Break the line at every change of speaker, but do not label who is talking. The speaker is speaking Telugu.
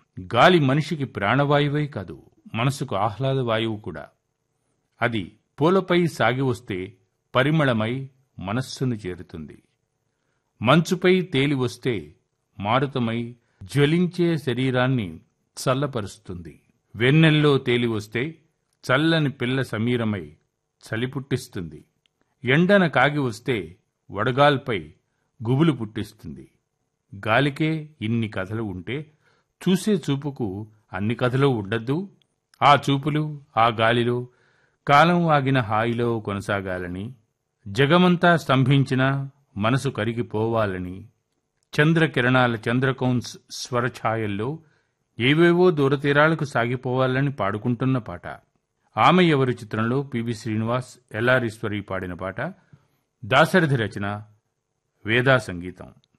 గాలి మనిషికి ప్రాణవాయువే కాదు మనసుకు ఆహ్లాద వాయువు కూడా అది పూలపై సాగి వస్తే పరిమళమై మనస్సును చేరుతుంది మంచుపై తేలి వస్తే మారుతమై జ్వలించే శరీరాన్ని చల్లపరుస్తుంది వెన్నెల్లో తేలి వస్తే చల్లని పిల్ల సమీరమై చలి పుట్టిస్తుంది ఎండన కాగి వస్తే వడగాల్పై గుబులు పుట్టిస్తుంది గాలికే ఇన్ని కథలు ఉంటే చూసే చూపుకు అన్ని కథలు ఉండద్దు ఆ చూపులు ఆ గాలిలో కాలం ఆగిన హాయిలో కొనసాగాలని జగమంతా స్తంభించిన మనసు కరిగిపోవాలని చంద్రకిరణాల చంద్రకౌన్స్ స్వరఛాయల్లో ఏవేవో దూరతీరాలకు సాగిపోవాలని పాడుకుంటున్న పాట ఆమె ఎవరు చిత్రంలో పివి శ్రీనివాస్ ఎల్లారీశ్వరి పాడిన పాట దాశరథి రచన వేదా సంగీతం